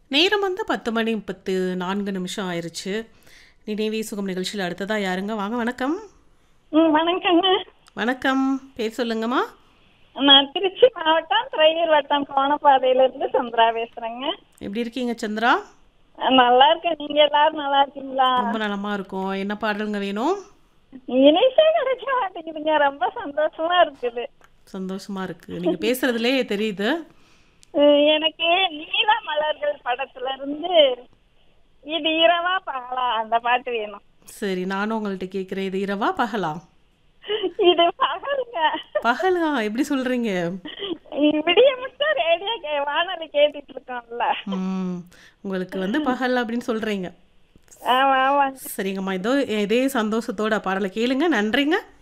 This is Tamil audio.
நேரம் வந்து 10 மணி 34 நிமிஷம் ஆயிருச்சு. நினைவே சுகம் நிகழ்ச்சியில அடுத்ததா யாருங்க? வாங்க வணக்கம். ம் வணக்கங்க. வணக்கம். பேர் சொல்லுங்கம்மா. நான் திருச்சி மாவட்டம் துறையூர் வட்டம் கோணப்பாதையிலிருந்து சந்திரா பேசுறேங்க. எப்படி இருக்கீங்க சந்திரா? நல்லா இருக்கேன். நீங்க எல்லாரும் நல்லா இருக்கீங்களா? ரொம்ப நலமா இருக்கோம். என்ன பாடல்ங்க வேணும்? இனிஷே கிடைக்க மாட்டேங்குதுங்க. ரொம்ப சந்தோஷமா இருக்குது. சந்தோஷமா இருக்கு. நீங்க பேசுறதுலயே தெரியுது. அஹ் எனக்கு நீல மலர்கள் படத்துல இருந்து இது இரவா பகலா அந்த பாட்டு வேணும். சரி நானும் உங்கள்ட்ட கேட்கிறேன். இது இரவா பகலா? இது பகலுங்க. பகலா? எப்படி சொல்றீங்க? விடிய மட்டும் ரேடியோ கே வானொலி கேட்டுட்டு இருக்கோம்ல. ம். உங்களுக்கு வந்து பகல் அப்படின்னு சொல்றீங்க. ஆமா ஆமாங்க. சரிங்கம்மா. இதோ இதே சந்தோஷத்தோட பாடலை கேளுங்க. நன்றிங்க.